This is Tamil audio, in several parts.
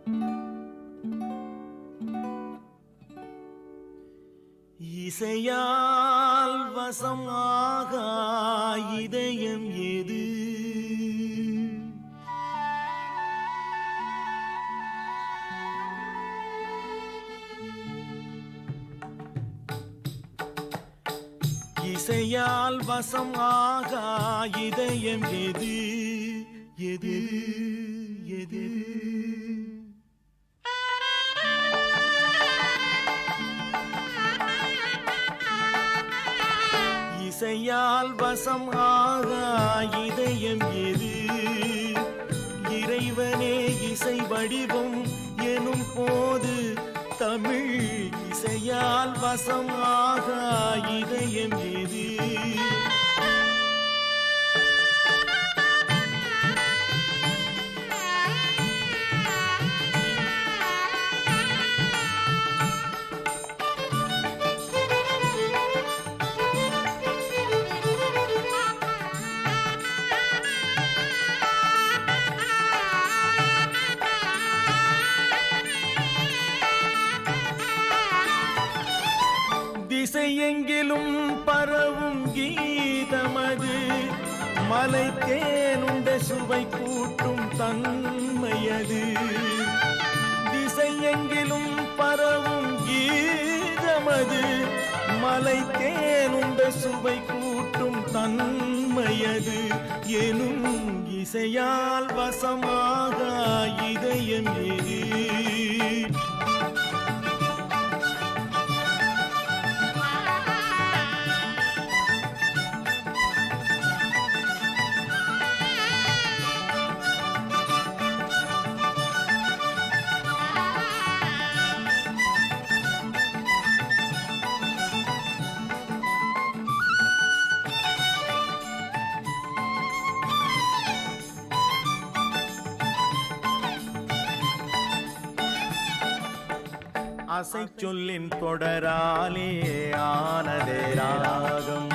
இசையால் வசமாக இதயம் எது இசையால் வசமாக இதயம் எது எது எது இசையால் வசம் ஆகா இதயம் எது இறைவனே இசை வடிவம் எனும் போது தமிழ் இசையால் வசம் ஆகா இதயம் எது திசையெங்கிலும் பரவும் கீதமது மலை தேனுண்ட சுவை கூட்டும் தன்மையது திசையெங்கிலும் பரவும் கீதமது மலை தேனுண்ட சுவை கூட்டும் தன்மையது எனும் இசையால் வசமாக இதயம் ஏ அசை சொல்லின் தொடராலே ஆனதே ராகம்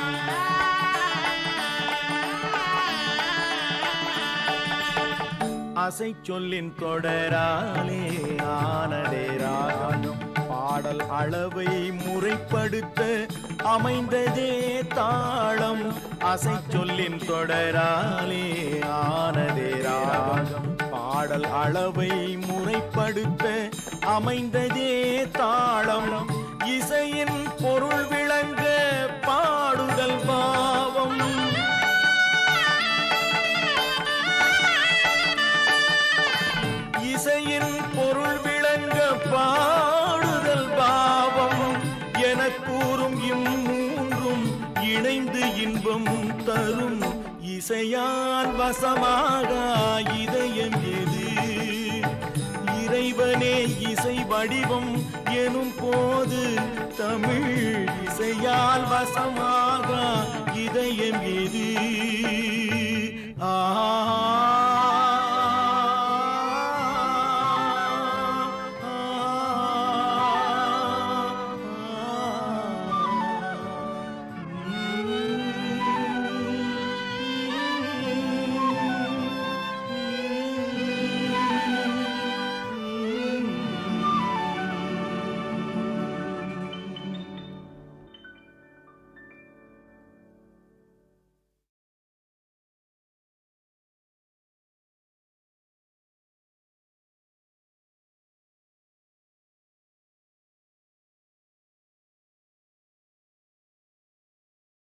அசை சொல்லின் தொடராலே ஆனதே ராகம் பாடல் அளவை முறைப்படுத்த அமைந்ததே தாளம் அசை சொல்லின் தொடராலே ஆனதே ராகம் பாடல் அளவை முறைப்படுத்த அமைந்ததே தாளம் இசையின் பொருள் விளங்க பாடுதல் பாவம் இசையின் பொருள் விளங்க பாடுதல் பாவம் என கூறும் இம்மூன்றும் இணைந்து இன்பம் தரும் இசையால் வசமாக இதயம் எது இறைவனே இசை வடிவம் எனும் போது தமிழ் இசையால் வசமாக இதயம் எது ஆ